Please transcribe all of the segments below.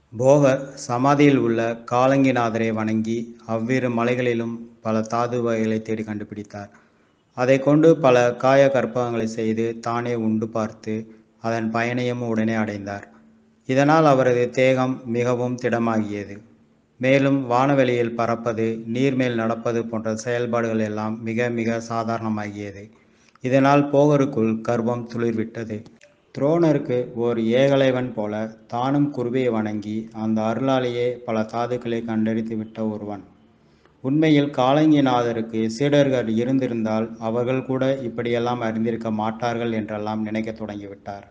போகர் சமாதியில் உள்ள காலங்கிநாதரை வணங்கி அவ்விரு மலைகளிலும் பல தாது வகைகளை தேடி கண்டுபிடித்தார் அதை கொண்டு பல காய கற்பகங்களை செய்து தானே உண்டு பார்த்து அதன் பயனையும் உடனே அடைந்தார் இதனால் அவரது தேகம் மிகவும் திடமாகியது மேலும் வானவெளியில் பறப்பது நீர்மேல் நடப்பது போன்ற செயல்பாடுகள் எல்லாம் மிக மிக சாதாரணமாகியது இதனால் போகருக்குள் கர்வம் துளிர்விட்டது துரோணருக்கு ஓர் ஏகலைவன் போல தானும் குருவியை வணங்கி அந்த அருளாலேயே பல தாதுக்களை கண்டறிந்து விட்ட ஒருவன் உண்மையில் காலங்கிநாதருக்கு சீடர்கள் இருந்திருந்தால் அவர்கள் கூட இப்படியெல்லாம் அறிந்திருக்க மாட்டார்கள் என்றெல்லாம் நினைக்க தொடங்கிவிட்டார்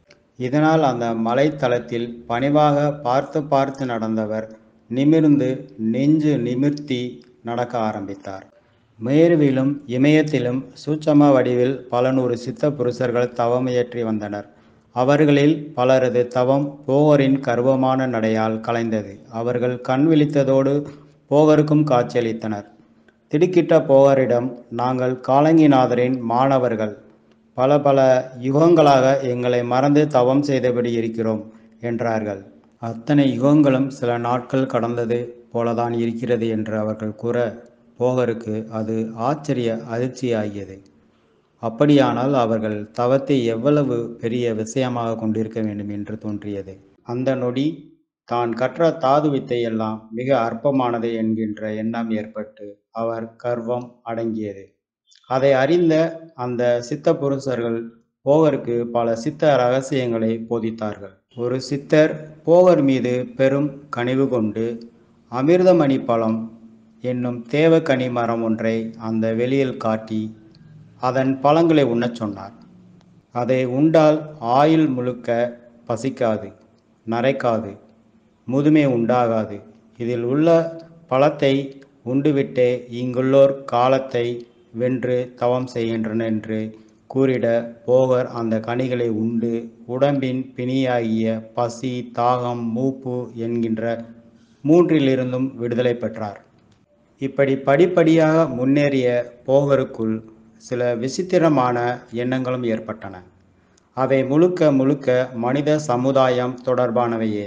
இதனால் அந்த மலைத்தளத்தில் பணிவாக பார்த்து பார்த்து நடந்தவர் நிமிர்ந்து நெஞ்சு நிமிர்த்தி நடக்க ஆரம்பித்தார் மேருவிலும் இமயத்திலும் சூட்சம வடிவில் பல நூறு சித்த புருஷர்கள் தவமியற்றி வந்தனர் அவர்களில் பலரது தவம் போகரின் கர்வமான நடையால் கலைந்தது அவர்கள் கண் விழித்ததோடு போகருக்கும் காட்சியளித்தனர் திடுக்கிட்ட போகரிடம் நாங்கள் காலங்கிநாதரின் மாணவர்கள் பல பல யுகங்களாக எங்களை மறந்து தவம் செய்தபடி இருக்கிறோம் என்றார்கள் அத்தனை யுகங்களும் சில நாட்கள் கடந்தது போலதான் இருக்கிறது என்று அவர்கள் கூற போகருக்கு அது ஆச்சரிய அதிர்ச்சியாகியது அப்படியானால் அவர்கள் தவத்தை எவ்வளவு பெரிய விஷயமாக கொண்டிருக்க வேண்டும் என்று தோன்றியது அந்த நொடி தான் கற்ற தாது வித்தையெல்லாம் மிக அற்பமானது என்கின்ற எண்ணம் ஏற்பட்டு அவர் கர்வம் அடங்கியது அதை அறிந்த அந்த சித்த புருஷர்கள் போகருக்கு பல சித்த ரகசியங்களை போதித்தார்கள் ஒரு சித்தர் போகர் மீது பெரும் கனிவு கொண்டு அமிர்தமணி பழம் என்னும் தேவக்கனி மரம் ஒன்றை அந்த வெளியில் காட்டி அதன் பழங்களை உண்ணச் சொன்னார் அதை உண்டால் ஆயுள் முழுக்க பசிக்காது நரைக்காது முதுமை உண்டாகாது இதில் உள்ள பழத்தை உண்டுவிட்டே இங்குள்ளோர் காலத்தை வென்று தவம் செய்கின்றனர் என்று கூறிட போகர் அந்த கனிகளை உண்டு உடம்பின் பிணியாகிய பசி தாகம் மூப்பு என்கின்ற மூன்றிலிருந்தும் விடுதலை பெற்றார் இப்படி படிப்படியாக முன்னேறிய போகருக்குள் சில விசித்திரமான எண்ணங்களும் ஏற்பட்டன அவை முழுக்க முழுக்க மனித சமுதாயம் தொடர்பானவையே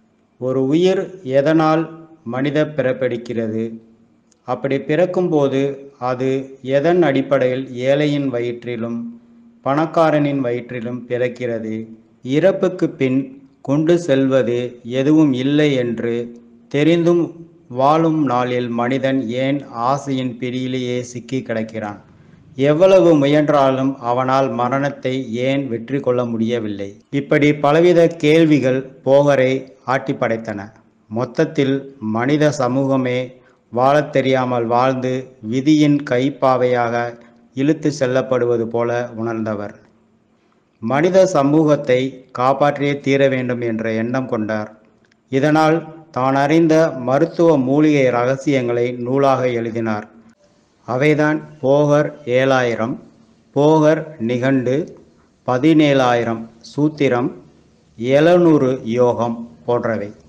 ஒரு உயிர் எதனால் மனித பிறப்பெடுக்கிறது அப்படி பிறக்கும்போது அது எதன் அடிப்படையில் ஏழையின் வயிற்றிலும் பணக்காரனின் வயிற்றிலும் பிறக்கிறது இறப்புக்கு பின் கொண்டு செல்வது எதுவும் இல்லை என்று தெரிந்தும் வாழும் நாளில் மனிதன் ஏன் ஆசையின் பிடியிலேயே சிக்கி கிடக்கிறான் எவ்வளவு முயன்றாலும் அவனால் மரணத்தை ஏன் வெற்றி கொள்ள முடியவில்லை இப்படி பலவித கேள்விகள் போகரை ஆட்டி படைத்தன மொத்தத்தில் மனித சமூகமே வாழத் தெரியாமல் வாழ்ந்து விதியின் கைப்பாவையாக இழுத்து செல்லப்படுவது போல உணர்ந்தவர் மனித சமூகத்தை போற்றியே தீர வேண்டும் என்ற எண்ணம் கொண்டார் இதனால் தான் அறிந்த மருத்துவ மூலிகை ரகசியங்களை நூலாக எழுதினார் அவைதான் போகர் ஏழாயிரம் போகர் நிகண்டு பதினேழாயிரம் சூத்திரம் எழுநூறு யோகம் போன்றவை